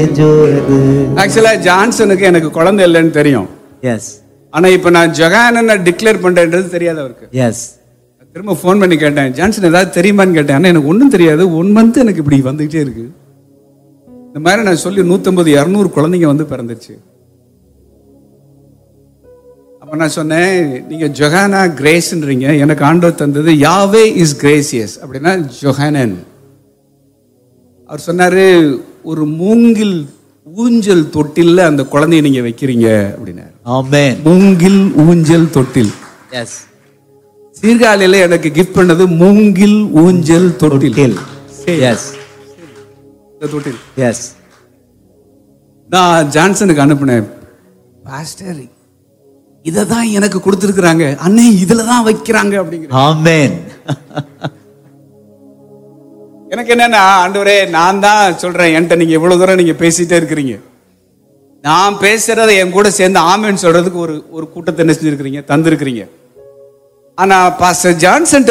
ஜோரது ஆக்சுவலா ஜான்சனுக்கு எனக்கு குழந்தை இல்லைன்னு தெரியும் எஸ் ஆனா இப்ப நான் ஜொகானனை டிக்ளேர் பண்றேன்றது தெரியாது அவருக்கு எஸ் திரும்ப ஃபோன் பண்ணி கேட்டேன் ஜான்சன் ஏதாவது தெரியுமான்னு கேட்டேன் ஆனா எனக்கு ஒன்றும் தெரியாது ஒன் மந்த் எனக்கு இப்படி வந்துகிட்டே இருக்கு இந்த மாதிரி நான் சொல்லி நூத்தம்பது இரநூறு குழந்தைங்க வந்து பிறந்துச்சு அப்ப நான் சொன்னேன் நீங்க ஜொஹானா கிரேஸ்ன்றீங்க எனக்கு ஆண்டவர் தந்தது யாவே இஸ் கிரேசியஸ் அப்படின்னா ஜொஹானன் அவர் சொன்னாரு ஒரு மூங்கில் ஊஞ்சல் தொட்டில்ல அந்த குழந்தைய நீங்க வைக்கிறீங்க அப்படின்னாரு ஆமென் மூங்கில் ஊஞ்சல் தொட்டில் எஸ் சீர்காழியில எனக்கு கிஃப்ட் பண்ணது மூங்கில் ஊஞ்சல் தொட்டில் தொட்டில் எஸ் இந்த தொட்டில் எஸ் நான் ஜான்சனுக்கு அனுப்புனேன் பாஸ்டர் இதை தான் எனக்கு கொடுத்துருக்குறாங்க அண்ணே இதுல தான் வைக்கிறாங்க அப்படிங்கிற ஆமென் எனக்கு என்னன்னா ஆண்டவரே நான் தான் சொல்றேன் என்கிட்ட நீங்க இவ்வளவு தூரம் நீங்க பேசிட்டே இருக்கிறீங்க நான் பேசுறதை என் கூட சேர்ந்து ஆமேன்னு சொல்றதுக்கு ஒரு ஒரு கூட்டத்தை என்ன செஞ்சிருக்கிறீங்க தந்திருக்கிறீங்க ஆனா பாஸ்டர் ஜான்சன்